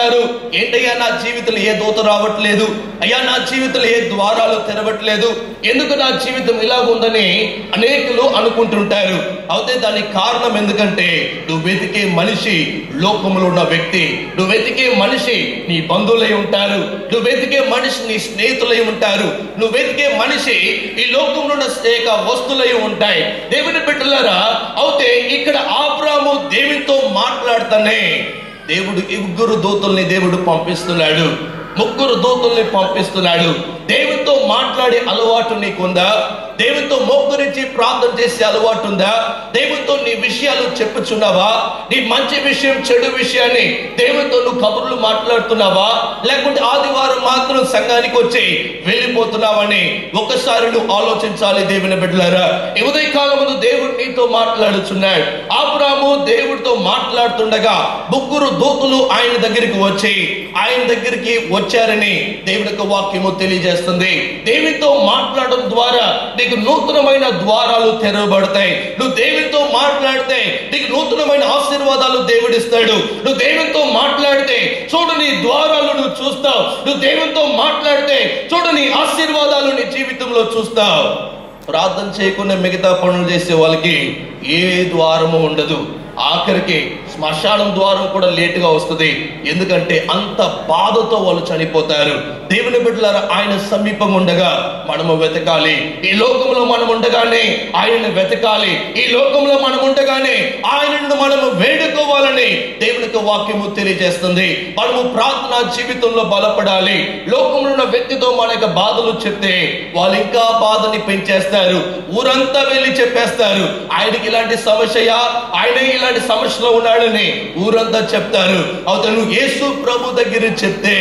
ఉన్నారు ఏంటయ్యా నా జీవితంలో ఏ దూత రావట్లేదు అయ్యా నా జీవితంలో ఏ ద్వారాలు తెరవట్లేదు ఎందుకు నా జీవితం ఇలా ఉందని అనేకులు అనుకుంటుంటారు అయితే దానికి కారణం ఎందుకంటే నువ్వు వెతికే మనిషి లోకంలో ఉన్న వ్యక్తి నువ్వు వెతికే మనిషి నీ బంధువులై ఉంటారు నువ్వు వెతికే మనిషి నీ స్నేహితులై ఉంటారు నువ్వు వెతికే మనిషి ఈ లోకంలో ఉన్న అనేక వస్తువులై ఉంటాయి దేవుని బిడ్డలారా అయితే ఇక్కడ ఆబ్రాము దేవునితో మాట్లాడుతానే దేవుడు ఈ ముగ్గురు దూతల్ని దేవుడు పంపిస్తున్నాడు ముగ్గురు దూతల్ని పంపిస్తున్నాడు దేవునితో మాట్లాడే అలవాటు నీకుందా దేవునితో మోకరించి ప్రార్థన చేసే అలవాటు ఉందా దేవునితో నీ విషయాలు చెప్పుచున్నావా నీ మంచి విషయం చెడు విషయాన్ని దేవునితో నువ్వు కబుర్లు మాట్లాడుతున్నావా లేకుంటే ఆదివారం మాత్రం సంఘానికి వచ్చి వెళ్ళిపోతున్నావని ఒకసారి నువ్వు ఆలోచించాలి దేవుని బిడ్డలారా ఈ ఉదయ కాలం ముందు దేవుడు నీతో మాట్లాడుచున్నాడు ఆబ్రాము దేవుడితో మాట్లాడుతుండగా ముగ్గురు దూతులు ఆయన దగ్గరికి వచ్చి ఆయన దగ్గరికి వచ్చారని దేవుని యొక్క వాక్యము తెలియజేస్తుంది దేవునితో మాట్లాడడం ద్వారా నీకు నూతనమైన ద్వారాలు తెరవబడతాయి నువ్వు దేవునితో మాట్లాడితే నీకు నూతనమైన ఆశీర్వాదాలు దేవుడిస్తాడు నువ్వు దేవునితో మాట్లాడితే చూడు నీ ద్వారాలు నువ్వు చూస్తావు నువ్వు దేవునితో మాట్లాడితే చూడు నీ ఆశీర్వాదాలు నీ జీవితంలో చూస్తావు ప్రార్థన చేయకుండా మిగతా పనులు చేసే వాళ్ళకి ఏ ద్వారము ఉండదు ఆఖరికి శ్మశానం ద్వారం కూడా లేటుగా వస్తుంది ఎందుకంటే అంత బాధతో వాళ్ళు చనిపోతారు దేవుని బిడ్డలారా ఆయన సమీపం ఉండగా మనము వెతకాలి ఈ లోకంలో మనం ఉండగానే ఆయనను వెతకాలి ఈ లోకంలో మనం ఉండగానే ఆయనను మనము వేడుకోవాలని దేవునికి వాక్యము తెలియజేస్తుంది మనము ప్రార్థనా జీవితంలో బలపడాలి లోకంలో ఉన్న వ్యక్తితో మన యొక్క బాధలు చెప్తే వాళ్ళు ఇంకా బాధని పెంచేస్తారు ఊరంతా వెళ్ళి చెప్పేస్తారు ఆయనకి ఇలాంటి సమస్యయా ఆయన ఇలాంటి సమస్యలో ఉన్నాడని ఊరంతా చెప్తారు అవుతాను యేసు ప్రభు దగ్గర చెప్తే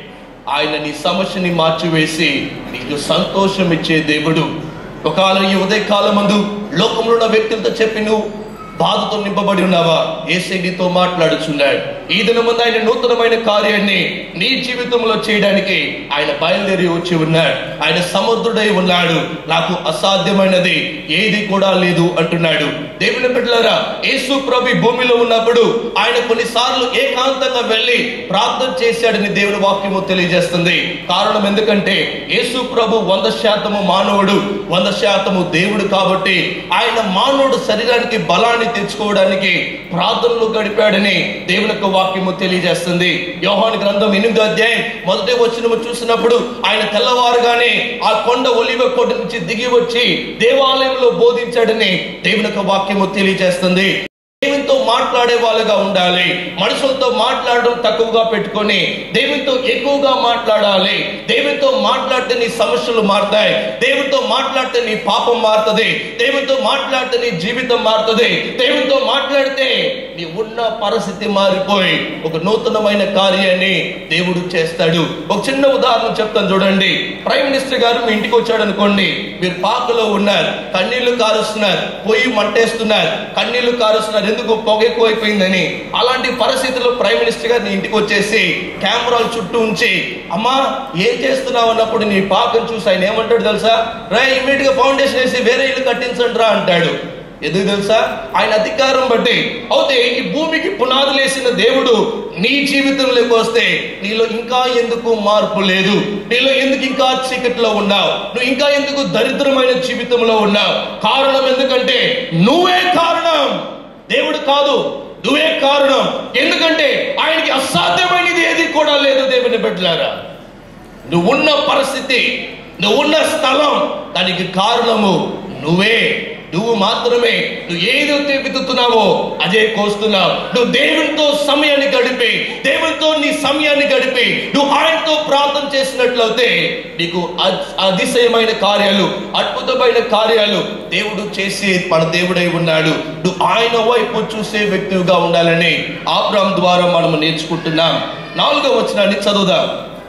ఆయన నీ సమస్యని మార్చివేసి నీకు సంతోషం ఇచ్చే దేవుడు ఒకవేళ ఈ ఉదయకాలం మందు లోకంలో ఉన్న వ్యక్తులతో చెప్పి నువ్వు బాధతో నింపబడి ఉన్నావా ఏసై నీతో మాట్లాడుచున్నాడు ఈ దినముందు ఆయన నూతనమైన కార్యాన్ని నీ జీవితంలో చేయడానికి ఆయన బయలుదేరి వచ్చి ఉన్నాడు ఆయన సముద్రుడై ఉన్నాడు నాకు అసాధ్యమైనది ఏది కూడా లేదు అంటున్నాడు దేవుని బిడ్డలారా యేసు ప్రభు ఈ భూమిలో ఉన్నప్పుడు ఆయన కొన్నిసార్లు ఏకాంతంగా వెళ్ళి ప్రార్థన చేశాడని దేవుని వాక్యము తెలియజేస్తుంది కారణం ఎందుకంటే యేసు ప్రభు వంద శాతము మానవుడు వంద శాతము దేవుడు కాబట్టి ఆయన మానవుడు శరీరానికి బలాన్ని తెచ్చుకోవడానికి ప్రార్థనలు గడిపాడని దేవుని యొక్క వాక్యము తెలియజేస్తుంది యోహాను గ్రంథం ఎనిమిదో అధ్యాయం మొదటి వచ్చిన చూసినప్పుడు ఆయన తెల్లవారుగానే ఆ కొండ ఒలివ కొండ నుంచి దిగి వచ్చి దేవాలయంలో బోధించాడని దేవుని యొక్క వాక్యము తెలియజేస్తుంది దేవునితో మాట్లాడే వాళ్ళుగా ఉండాలి మనుషులతో మాట్లాడడం తక్కువగా పెట్టుకొని దేవునితో ఎక్కువగా మాట్లాడాలి దేవునితో మాట్లాడితే నీ సమస్యలు మారుతాయి దేవునితో మాట్లాడితే నీ పాపం మారుతుంది దేవునితో మాట్లాడితే నీ జీవితం మారుతుంది దేవునితో మాట్లాడితే నీ ఉన్న పరిస్థితి మారిపోయి ఒక నూతనమైన కార్యాన్ని దేవుడు చేస్తాడు ఒక చిన్న ఉదాహరణ చెప్తాను చూడండి ప్రైమ్ మినిస్టర్ గారు మీ ఇంటికి వచ్చాడు అనుకోండి మీరు పాకలో ఉన్నారు కన్నీళ్లు కారుస్తున్నారు పొయ్యి మంటేస్తున్నారు కన్నీళ్లు కారుస్తున్నారు ఎందుకు పొగ ఎక్కువైపోయిందని అలాంటి పరిస్థితుల్లో ప్రైమ్ మినిస్టర్ గారు నీ ఇంటికి వచ్చేసి కెమెరాలు చుట్టూ ఉంచి అమ్మా ఏం చేస్తున్నావు అన్నప్పుడు నీ పాకం చూసి ఆయన ఏమంటాడు తెలుసా రా ఇమీడియట్ గా ఫౌండేషన్ వేసి వేరే ఇల్లు కట్టించండి రా అంటాడు ఎందుకు తెలుసా ఆయన అధికారం బట్టి అయితే ఈ భూమికి పునాదులు వేసిన దేవుడు నీ జీవితంలోకి వస్తే నీలో ఇంకా ఎందుకు మార్పు లేదు నీలో ఎందుకు ఇంకా చీకట్లో ఉన్నావు నువ్వు ఇంకా ఎందుకు దరిద్రమైన జీవితంలో ఉన్నావు కారణం ఎందుకంటే నువ్వే కారణం దేవుడు కాదు నువ్వే కారణం ఎందుకంటే ఆయనకి అసాధ్యమైనది ఏది కూడా లేదు దేవుని బిడ్డలారా నువ్వు ఉన్న పరిస్థితి నువ్వు ఉన్న స్థలం దానికి కారణము నువ్వే నువ్వు మాత్రమే నువ్వు ఏదైతే వెతుకుతున్నావో అదే కోస్తున్నావు నువ్వు దేవునితో సమయాన్ని గడిపి దేవునితో నీ సమయాన్ని గడిపి నువ్వు ఆయనతో ప్రార్థన చేసినట్లయితే నీకు అద్- అతిశయమైన కార్యాలు అద్భుతమైన కార్యాలు దేవుడు చేసి మన దేవుడై ఉన్నాడు నువ్వు ఆయన వైపు చూసే వ్యక్తిగా ఉండాలని ఆబ్రాం ద్వారా మనం నేర్చుకుంటున్నాం నాలుగో వచనాన్ని చదువుదాం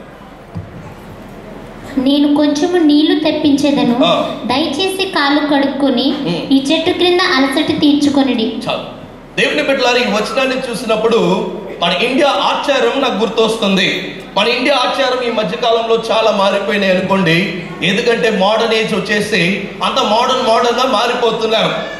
నేను కొంచెము నీళ్లు తెప్పించేదను ఆ. దయచేసి కాలు కడుక్కొని ఉమ్. ఈ చెట్టు క్రింద అలసట తీర్చుకొనిడి చాలు దేవుని బిడ్డలారా ఈ వచనాన్ని చూసినప్పుడు మన ఇండియా ఆచారం నాకు గుర్తొస్తుంది మన ఇండియా ఆచారం ఈ మధ్యకాలంలో చాలా మారిపోయినాయి అనుకోండి ఎందుకంటే మోడర్న్ ఏజ్ వచ్చేసి అంత మోడర్న్ మోడర్న్ గా మారిపోతున్నాం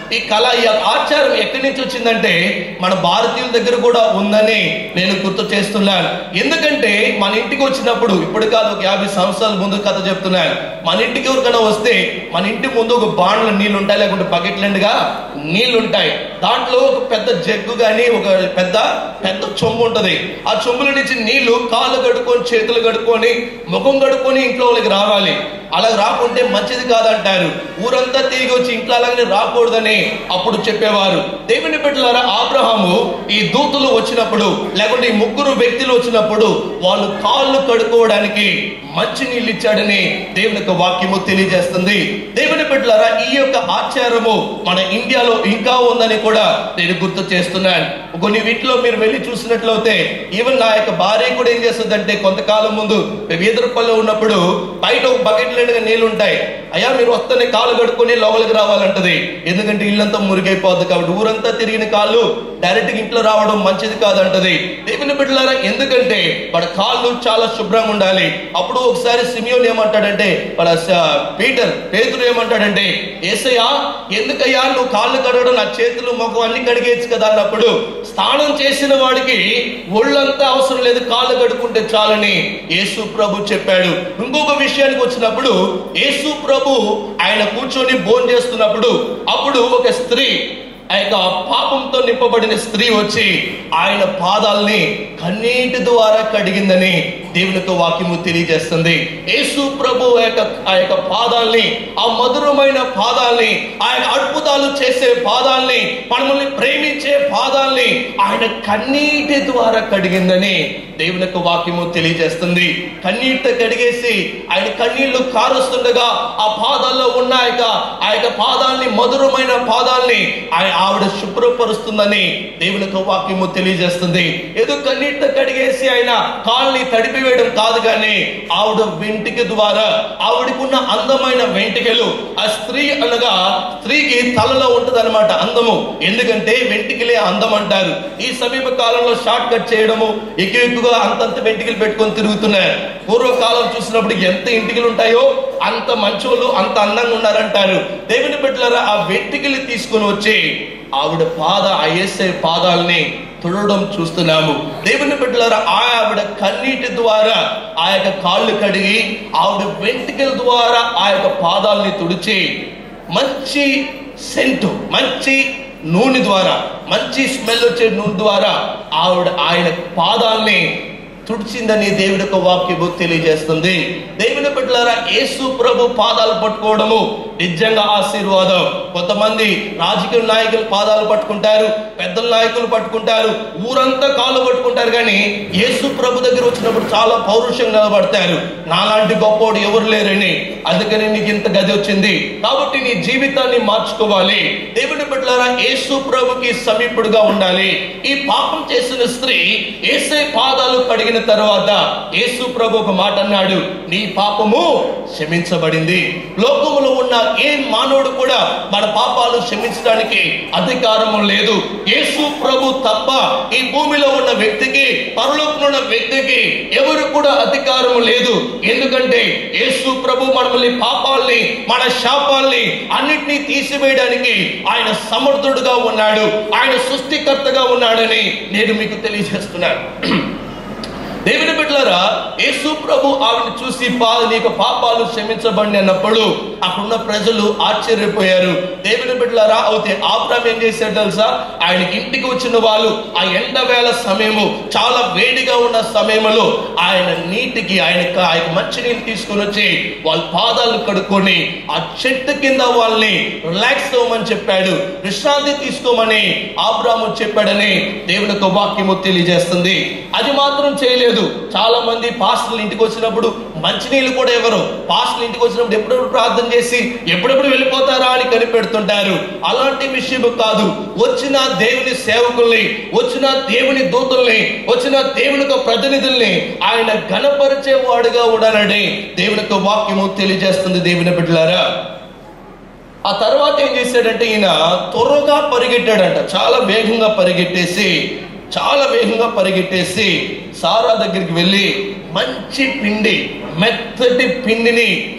ఈ కళ ఈ ఆచారం ఎక్కడి నుంచి వచ్చిందంటే మన భారతీయుల దగ్గర కూడా ఉందని నేను గుర్తు చేస్తున్నాను ఎందుకంటే మన ఇంటికి వచ్చినప్పుడు ఇప్పుడు కాదు ఒక యాభై సంవత్సరాల ముందు కథ చెప్తున్నాను మన ఇంటికి ఎవరికైనా వస్తే మన ఇంటి ముందు ఒక బాండ్ల నీళ్లు ఉంటాయి లేకుంటే బకెట్ నిండుగా నీళ్లు ఉంటాయి దాంట్లో ఒక పెద్ద జగ్గు కానీ ఒక పెద్ద పెద్ద చొంబు ఉంటది ఆ చొంబుల నుంచి నీళ్లు కాళ్ళు కడుక్కొని చేతులు కడుక్కొని ముఖం కడుక్కొని ఇంట్లో వాళ్ళకి రావాలి అలా రాకుంటే మంచిది కాదంటారు ఊరంతా తిరిగి వచ్చి ఇంట్లో అలాగనే రాకూడదని అప్పుడు చెప్పేవారు దేవుని బిడ్డలారా ఆబ్రహాము ఈ దూతులు వచ్చినప్పుడు లేకుంటే ఈ ముగ్గురు వ్యక్తులు వచ్చినప్పుడు వాళ్ళు కాళ్ళు కడుక్కోవడానికి మంచి నీళ్ళు ఇచ్చాడని దేవుని యొక్క వాక్యము తెలియజేస్తుంది దేవుని బిడ్డలారా ఈ యొక్క ఆచారము మన ఇండియాలో ఇంకా ఉందని కూడా నేను గుర్తు చేస్తున్నాను కొన్ని వీటిలో మీరు వెళ్ళి చూసినట్లయితే ఈవెన్ నా యొక్క భార్య కూడా ఏం చేస్తుందంటే కొంతకాలం ముందు మేము ఈదరపల్లిలో ఉన్నప్పుడు బయట ఒక బకెట్ నిండుగా నీళ్ళు ఉంటాయి అయ్యా మీరు వస్తేనే కాళ్ళు కడుక్కొని లోపలికి రావాలంటది ఎందుకంటే ఇల్లంతా మురిగైపోద్ది కాబట్టి ఊరంతా తిరిగిన కాళ్ళు డైరెక్ట్ గా ఇంట్లో రావడం మంచిది కాదంటది దేవుని బిడ్డలారా ఎందుకంటే వాడి కాళ్ళు చాలా శుభ్రంగా ఉండాలి అప్పుడు ఒకసారి సిమియోన్ ఏమంటాడంటే వాళ్ళ స- పీటర్ పేతురు ఏమంటాడంటే ఏసయ్యా ఎందుకయ్యా నువ్వు కాళ్ళు కడగడం నా చేతులు ముఖం అన్ని కడిగేయచ్చు కదా అన్నప్పుడు స్నానం చేసిన వాడికి ఒళ్ళంతా అవసరం లేదు కాళ్ళు కడుక్కుంటే చాలని యేసు ప్రభు చెప్పాడు ఇంకొక విషయానికి వచ్చినప్పుడు యేసు ప్రభు ఆయన కూర్చొని భోజనం చేస్తున్నప్పుడు అప్పుడు ఒక స్త్రీ ఆ యొక్క పాపంతో నింపబడిన స్త్రీ వచ్చి ఆయన పాదాలని కన్నీటి ద్వారా కడిగిందని దేవుని యొక్క వాక్యము తెలియజేస్తుంది యేసు ప్రభు ఆ యొక్క ఆ యొక్క పాదాల్ని ఆ మధురమైన పాదాల్ని ఆయన అద్భుతాలు చేసే పాదాల్ని మనల్ని ప్రేమించే పాదాల్ని ఆయన కన్నీటి ద్వారా కడిగిందని దేవుని యొక్క వాక్యము తెలియజేస్తుంది కన్నీటితో కడిగేసి ఆయన కన్నీళ్లు కారుస్తుండగా ఆ పాదాల్లో ఉన్న ఆ యొక్క ఆ యొక్క పాదాల్ని మధురమైన పాదాల్ని ఆయన ఆవిడ శుభ్రపరుస్తుందని దేవుని యొక్క వాక్యము తెలియజేస్తుంది ఏదో కన్నీటితో కడిగేసి ఆయన కాళ్ళని తడిపివేయడం కాదు కానీ ఆవిడ వెంటిక ద్వారా ఆవిడకున్న అందమైన వెంటికలు ఆ స్త్రీ అనగా స్త్రీకి తలలో ఉంటది అందము ఎందుకంటే వెంటికలే అందం అంటారు ఈ సమీప కాలంలో షార్ట్ కట్ చేయడము ఎక్కువ ఎక్కువగా అంతంత వెంటికలు పెట్టుకొని తిరుగుతున్నారు పూర్వకాలం చూసినప్పుడు ఎంత ఇంటికలు ఉంటాయో అంత మంచోళ్ళు అంత అందంగా ఉన్నారంటారు దేవుని బిడ్డలారా ఆ వెంటికలు తీసుకొని వచ్చి ఆవిడ పాద ఆ యేసే పాదాలని తుడవడం చూస్తున్నాము దేవుని బిడ్డలారా ఆ ఆవిడ కన్నీటి ద్వారా ఆ యొక్క కాళ్ళు కడిగి ఆవిడ వెంట్రుకల ద్వారా ఆ యొక్క పాదాలని తుడిచి మంచి సెంటు మంచి నూనె ద్వారా మంచి స్మెల్ వచ్చే నూనె ద్వారా ఆవిడ ఆయన పాదాల్ని తుడిచిందని దేవుడి యొక్క వాక్యము తెలియజేస్తుంది దేవుని బిడ్డలారా యేసు ప్రభు పాదాలు పట్టుకోవడము నిజంగా ఆశీర్వాదం కొంతమంది రాజకీయ నాయకులు పాదాలు పట్టుకుంటారు పెద్దల నాయకులు పట్టుకుంటారు ఊరంతా కాళ్ళు పట్టుకుంటారు కానీ యేసు ప్రభు దగ్గర వచ్చినప్పుడు చాలా పౌరుషంగా నిలబడతారు నాలాంటి గొప్పోడు ఎవరు లేరని అందుకని నీకు ఇంత గది వచ్చింది కాబట్టి నీ జీవితాన్ని మార్చుకోవాలి దేవుని బిడ్డలారా యేసు ప్రభుకి సమీపుడుగా ఉండాలి ఈ పాపం చేసిన స్త్రీ ఏసై పాదాలు కడిగిన తర్వాత యేసు ప్రభు ఒక మాట అన్నాడు నీ పాపము క్షమించబడింది లోకములో ఉన్న ఏ మానవుడు కూడా మన పాపాలు క్షమించడానికి అధికారము లేదు యేసు ప్రభు తప్ప ఈ భూమిలో ఉన్న వ్యక్తికి పరలోకంలో ఉన్న వ్యక్తికి ఎవరు కూడా అధికారము లేదు ఎందుకంటే యేసు ప్రభు మనల్ని పాపాల్ని మన శాపాల్ని అన్నిటినీ తీసివేయడానికి ఆయన సమర్థుడుగా ఉన్నాడు ఆయన సృష్టికర్తగా ఉన్నాడని నేను మీకు తెలియజేస్తున్నాను దేవుని బిడ్డలారా యేసు ప్రభు ఆవిడని చూసి పా నీకు పాపాలు క్షమించబడి అన్నప్పుడు అక్కడున్న ప్రజలు ఆశ్చర్యపోయారు దేవుని బిడ్డలారా అయితే ఆబ్రామ్ ఏం చేశాడు తెలుసా ఆయనకి ఇంటికి వచ్చిన వాళ్ళు ఆ ఎండ వేళ సమయము చాలా వేడిగా ఉన్న సమయంలో ఆయన నీటికి ఆయన ఆయన మంచినీళ్ళు తీసుకొని వచ్చి వాళ్ళ పాదాలు కడుక్కొని ఆ చెట్టు కింద వాళ్ళని రిలాక్స్ అవ్వమని చెప్పాడు విశ్రాంతి తీసుకోమని ఆబ్రాము చెప్పాడని దేవుని యొక్క వాక్యము తెలియజేస్తుంది అది మాత్రం చేయలేదు చాలా మంది పాస్టర్లు ఇంటికి వచ్చినప్పుడు మంచినీళ్ళు కూడా ఎవరు పాస్టర్లు ఇంటికి వచ్చినప్పుడు ఎప్పుడెప్పుడు ప్రార్థన చేసి ఎప్పుడెప్పుడు వెళ్ళిపోతారా అని కనిపెడుతుంటారు అలాంటి విషయం కాదు వచ్చిన దేవుని సేవకుల్ని వచ్చిన దేవుని దూతల్ని వచ్చిన దేవుని యొక్క ప్రతినిధుల్ని ఆయన ఘనపరిచే వాడుగా ఉండాలని దేవుని యొక్క వాక్యము తెలియజేస్తుంది దేవుని బిడ్డలారా ఆ తర్వాత ఏం చేశాడంటే ఈయన త్వరగా పరిగెట్టాడంట చాలా వేగంగా పరిగెట్టేసి చాలా వేగంగా పరిగెట్టేసి సారా దగ్గరికి వెళ్ళి మంచి పిండి మెత్తటి పిండిని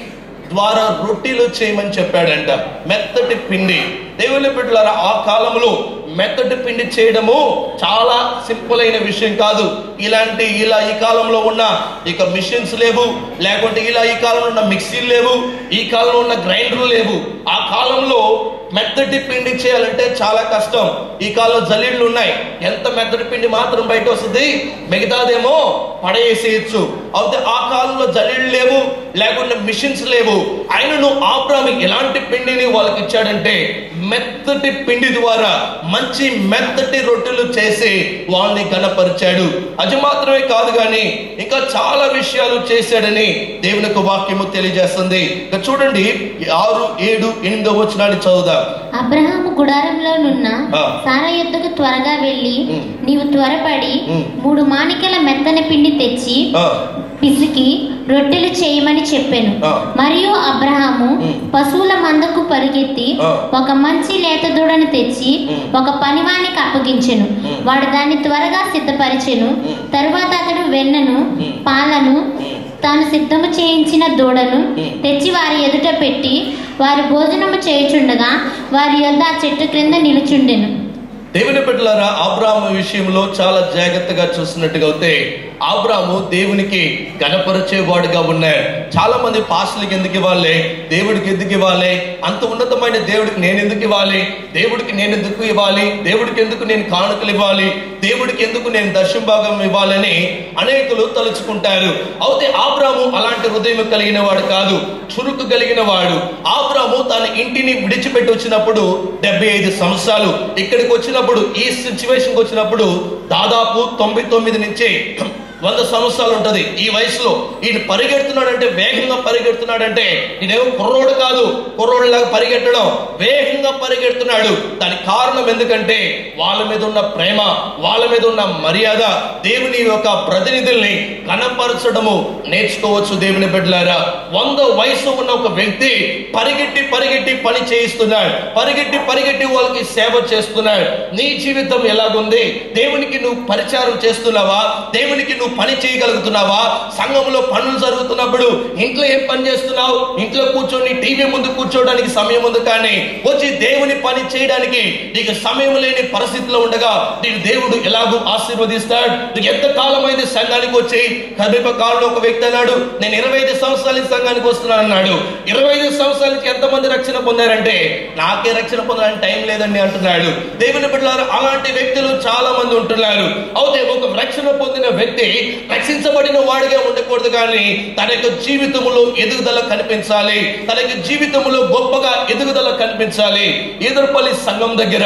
ద్వారా రొట్టెలు చేయమని చెప్పాడంట మెత్తటి పిండి దేవుని బిడ్డలారా ఆ కాలంలో మెత్తటి పిండి చేయడము చాలా సింపుల్ అయిన విషయం కాదు ఇలాంటి ఇలా ఈ కాలంలో ఉన్న ఇక మిషన్స్ లేవు లేకుంటే ఇలా ఈ కాలంలో ఉన్న మిక్సీలు లేవు ఈ కాలంలో ఉన్న గ్రైండర్లు లేవు ఆ కాలంలో మెత్తటి పిండి చేయాలంటే చాలా కష్టం ఈ కాలంలో జల్లీళ్ళు ఉన్నాయి ఎంత మెత్తటి పిండి మాత్రం బయట వస్తుంది మిగతాదేమో పడేసేయచ్చు అయితే ఆ కాలంలో జల్లీళ్ళు లేవు లేకుంటే మిషన్స్ లేవు ఆయనను ఆబ్రామి ఎలాంటి పిండిని వాళ్ళకి ఇచ్చాడంటే మెత్తటి పిండి ద్వారా మంచి మెత్తటి రొట్టెలు చేసి వాళ్ళని గణపరిచాడు అది మాత్రమే కాదు కానీ ఇంకా చాలా విషయాలు చేశాడని దేవుని యొక్క వాక్యము తెలియజేస్తుంది ఇక చూడండి ఆరు ఏడు ఎనిమిదో వచ్చినాన్ని చదువుదాం అబ్రహాము గుడారంలోనున్న ఆ. సారా యొద్దకు త్వరగా వెళ్ళి ఉమ్. నీవు త్వరపడి ఉమ్. మూడు మాణికల మెత్తని పిండి తెచ్చి ఆ, పిసికి రొట్టెలు చేయమని చెప్పాను ఆ. మరియు అబ్రహాము ఉమ్. పశువుల మందకు పరిగెత్తి ఆ. ఒక మంచి లేత దూడను తెచ్చి ఉమ్. ఒక పనివానికి అప్పగించెను ఉమ్. వాడు దాన్ని త్వరగా సిద్ధపరిచెను ఉమ్. తరువాత అతడు వెన్నను ఉమ్. పాలను ఉమ్. తాను సిద్ధము చేయించిన దూడను ఉమ్. తెచ్చి వారి ఎదుట పెట్టి వారి భోజనము చేయుచుండగా వారి యొద్ద ఆ చెట్టు క్రింద నిలుచుండెను దేవుని బిడ్డలారా ఆబ్రాము విషయంలో చాలా జాగ్రత్తగా చూసినట్టుగా అయితే ఆబ్రాము దేవునికి గణపరిచేవాడుగా ఉన్నాడు చాలా మంది పాస్టులకి ఎందుకు ఇవ్వాలి దేవుడికి ఎందుకు ఇవ్వాలి అంత ఉన్నతమైన దేవుడికి నేను ఎందుకు ఇవ్వాలి దేవుడికి నేను ఎందుకు ఇవ్వాలి దేవుడికి ఎందుకు నేను కానుకలు ఇవ్వాలి దేవుడికి ఎందుకు నేను దశం భాగం ఇవ్వాలని అనేకులు తలుచుకుంటారు అయితే ఆబ్రాము అలాంటి హృదయం కలిగిన వాడు కాదు చురుకు కలిగిన వాడు ఆబ్రాము తన ఇంటిని విడిచిపెట్టి వచ్చినప్పుడు డెబ్బై ఐదు సంవత్సరాలు ఇక్కడికి వచ్చినప్పుడు ఈ సిచ్యువేషన్కి వచ్చినప్పుడు దాదాపు తొంభై తొమ్మిది నుంచి వంద సంవత్సరాలు ఉంటది ఈ వయసులో ఈయన పరిగెడుతున్నాడంటే వేగంగా పరిగెడుతున్నాడంటే ఈయనేమో కుర్రోడు కాదు కుర్రోడులాగా పరిగెట్టడం వేగంగా పరిగెడుతున్నాడు దానికి కారణం ఎందుకంటే వాళ్ళ మీద ఉన్న ప్రేమ వాళ్ళ మీద ఉన్న మర్యాద దేవుని యొక్క ప్రతినిధుల్ని కనపరచడము నేర్చుకోవచ్చు దేవుని బిడ్డలారా వంద వయసు ఉన్న ఒక వ్యక్తి పరిగెట్టి పరిగెట్టి పని చేయిస్తున్నాడు పరిగెట్టి పరిగెట్టి వాళ్ళకి సేవ చేస్తున్నాడు నీ జీవితం ఎలాగుంది దేవునికి నువ్వు పరిచారం చేస్తున్నావా దేవునికి నువ్వు పని చేయగలుగుతున్నావా సంఘంలో పనులు జరుగుతున్నప్పుడు ఇంట్లో ఏం పని చేస్తున్నావు ఇంట్లో కూర్చొని టీవీ ముందు కూర్చోవడానికి సమయం ఉంది కానీ వచ్చి దేవుని పని చేయడానికి నీకు సమయం లేని పరిస్థితిలో ఉండగా నీకు దేవుడు ఎలాగూ ఆశీర్వదిస్తాడు నీకు ఎంత కాలమైంది సంఘానికి వచ్చి సమీప కాలంలో ఒక వ్యక్తి అన్నాడు నేను ఇరవై ఐదు సంవత్సరాల నుంచి సంఘానికి వస్తున్నాను అన్నాడు ఇరవై ఐదు సంవత్సరాల నుంచి ఎంతమంది రక్షణ పొందారంటే నాకే రక్షణ పొందడానికి టైం లేదండి అంటున్నాడు దేవుని బిడ్డలారా అలాంటి వ్యక్తులు చాలా మంది ఉంటున్నారు అయితే ఒక రక్షణ పొందిన వ్యక్తి రక్షించబడిన వాడిగా ఉండకూడదు కానీ తన యొక్క జీవితంలో ఎదుగుదల కనిపించాలి తన యొక్క జీవితంలో గొప్పగా ఎదుగుదల కనిపించాలి ఈదరపల్లి సంఘం దగ్గర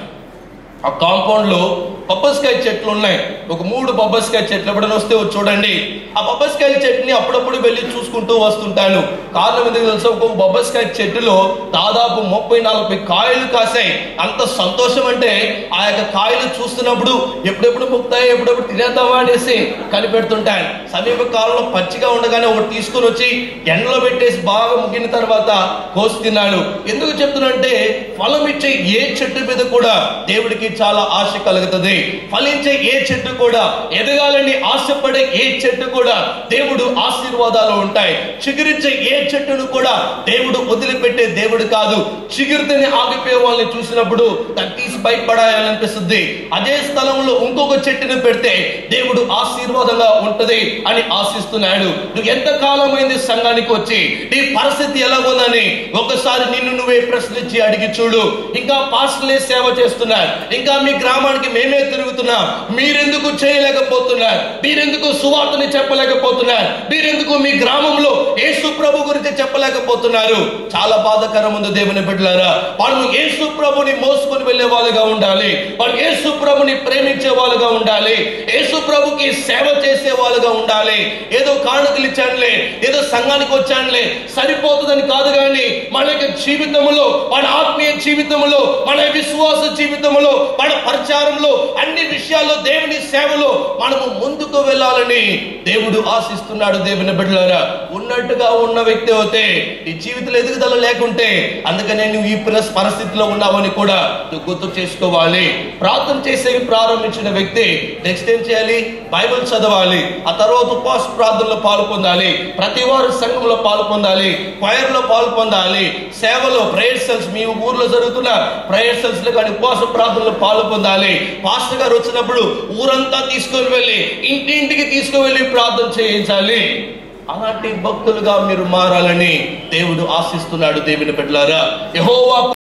ఆ కాంపౌండ్ లో బొబ్బస్కాయ చెట్లు ఉన్నాయి ఒక మూడు బొబ్బస్కాయ చెట్లు ఎప్పుడైనా వస్తే వచ్చి చూడండి ఆ బొబ్బస్కాయ చెట్టుని అప్పుడప్పుడు వెళ్ళి చూసుకుంటూ వస్తుంటాను కారణం ఎందుకు తెలుసా ఒక బొబ్బస్కాయ చెట్టులో దాదాపు ముప్పై నలభై కాయలు కాసాయి అంత సంతోషం అంటే ఆ యొక్క కాయలు చూస్తున్నప్పుడు ఎప్పుడెప్పుడు ముక్తాయి ఎప్పుడెప్పుడు తినేద్దామా అనేసి కనిపెడుతుంటాను సమీప కాలంలో పచ్చిగా ఉండగానే ఒకటి తీసుకొని వచ్చి ఎండలో పెట్టేసి బాగా ముగిన తర్వాత కోసి తిన్నాను ఎందుకు చెప్తున్నానంటే ఫలం ఇచ్చే ఏ చెట్టు మీద కూడా దేవుడికి చాలా ఆశ కలుగుతుంది ఫలించే ఏ చెట్టు కూడా ఎదగాలని ఆశపడే ఏ చెట్టు కూడా దేవుడు ఆశీర్వాదాలు ఉంటాయి చిగురించే ఏ చెట్టును కూడా దేవుడు వదిలిపెట్టే దేవుడు కాదు చిగురితేనే ఆగిపోయే వాళ్ళని చూసినప్పుడు దాన్ని తీసి బయటపడాలనిపిస్తుంది అదే స్థలంలో ఇంకొక చెట్టును పెడితే దేవుడు ఆశీర్వాదంగా ఉంటది అని ఆశిస్తున్నాడు నువ్వు ఎంత కాలమైంది సంఘానికి వచ్చి నీ పరిస్థితి ఎలా ఉందని ఒకసారి నిన్ను నువ్వే ప్రశ్నించి అడిగి చూడు ఇంకా పాస్టర్లే సేవ చేస్తున్నారు ఇంకా మీ గ్రామానికి మేమే తిరుగుతున్నాం మీరెందుకు చేయలేకపోతున్నారు మీరెందుకు సువార్తని చెప్పలేకపోతున్నారు మీరెందుకు మీ గ్రామంలో యేసు ప్రభు గురించి చెప్పలేకపోతున్నారు చాలా బాధకరం ఉంది దేవుని బిడ్డలారా వాళ్ళు యేసు ప్రభుని మోసుకొని వెళ్ళే వాళ్ళుగా ఉండాలి వాళ్ళు యేసు ప్రభుని ప్రేమించే వాళ్ళుగా ఉండాలి యేసు ప్రభుకి సేవ చేసే వాళ్ళుగా ఉండాలి ఏదో కానుకలు ఇచ్చానులే ఏదో సంఘానికి వచ్చానులే సరిపోతుందని కాదు కానీ మన యొక్క జీవితంలో మన ఆత్మీయ జీవితంలో మన విశ్వాస జీవితంలో మన ప్రచారంలో అన్ని విషయాల్లో దేవుని సేవలో మనము ముందుకు వెళ్ళాలని దేవుడు ఆశిస్తున్నాడు దేవుని బిడ్డలారా ఉన్నట్టుగా ఉన్న వ్యక్తి అయితే నీ జీవితంలో ఎదుగుదల లేకుంటే అందుకనే నువ్వు ఈ ప్ర- పరిస్థితిలో ఉన్నావని కూడా నువ్వు గుర్తు చేసుకోవాలి ప్రార్థన చేసేవి ప్రారంభించిన వ్యక్తి నెక్స్ట్ ఏం చేయాలి బైబిల్ చదవాలి ఆ తర్వాత ఉపవాస ప్రార్థనలో పాలు పొందాలి ప్రతి వారు సంఘంలో పాలు పొందాలి choir లో పాలు పొందాలి సేవలో ప్రేయర్ సెల్స్ మీ ఊర్లో జరుగుతున్న ప్రేయర్ సెల్స్ లో కానీ ఉపవాస ప్రార్థనలో పాలు పొందాలి పాస్టర్ గారు వచ్చినప్పుడు ఊరంతా తీసుకొని వెళ్ళి ఇంటింటికి తీసుకుని వెళ్ళి ప్రార్థన చేయించాలి అలాంటి భక్తులుగా మీరు మారాలని దేవుడు ఆశిస్తున్నాడు దేవుని బిడ్డలారా యెహోవా